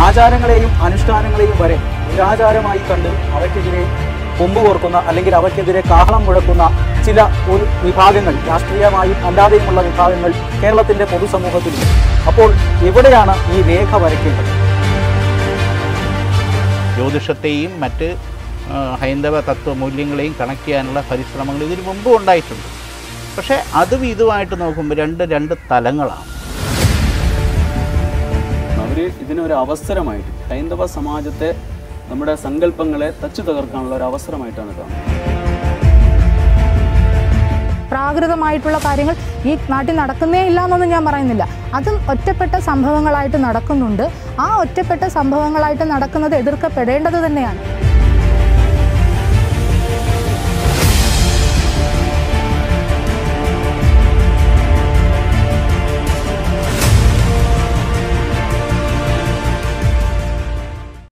ആചാരങ്ങളെയും അനുഷ്ഠാനങ്ങളെയും വരെ നിരാചാരമായി കണ്ട് അവയ്ക്കെതിരെ കൊമ്പ് കോർക്കുന്ന അല്ലെങ്കിൽ അവയ്ക്കെതിരെ കാഹളം മുഴക്കുന്ന ചില ഒരു വിഭാഗങ്ങൾ രാഷ്ട്രീയമായും അല്ലാതെയുമുള്ള വിഭാഗങ്ങൾ കേരളത്തിന്റെ പൊതുസമൂഹത്തിലുണ്ട് അപ്പോൾ എവിടെയാണ് ഈ രേഖ വരയ്ക്കേണ്ടത് ജ്യോതിഷത്തെയും മറ്റ് ആ, ഹൈന്ദവ തത്വ മൂല്യങ്ങളെയും കണക്ട് ചെയ്യാനുള്ള പരിശ്രമങ്ങൾ ഇതിനു മുമ്പും ഉണ്ടായിട്ടുണ്ട് പക്ഷേ അതും ഇതുമായിട്ട് നോക്കുമ്പോൾ രണ്ട് രണ്ട് തലങ്ങളാണ് അവർ ഇതിനൊരു അവസരമായിട്ട് ഹൈന്ദവ സമാജത്തെ നമ്മുടെ സങ്കല്പങ്ങളെ തച്ചു തകർക്കാനുള്ള ഒരു അവസരമായിട്ടാണ് കാണുന്നത് പ്രാകൃതമായിട്ടുള്ള കാര്യങ്ങൾ ഈ നാട്ടിൽ നടക്കുന്നേ ഇല്ല എന്നൊന്നും ഞാൻ പറയുന്നില്ല അതും ഒറ്റപ്പെട്ട സംഭവങ്ങളായിട്ട് നടക്കുന്നുണ്ട് ആ ഒറ്റപ്പെട്ട സംഭവങ്ങളായിട്ട് നടക്കുന്നത് എതിർക്കപ്പെടേണ്ടത് തന്നെയാണ്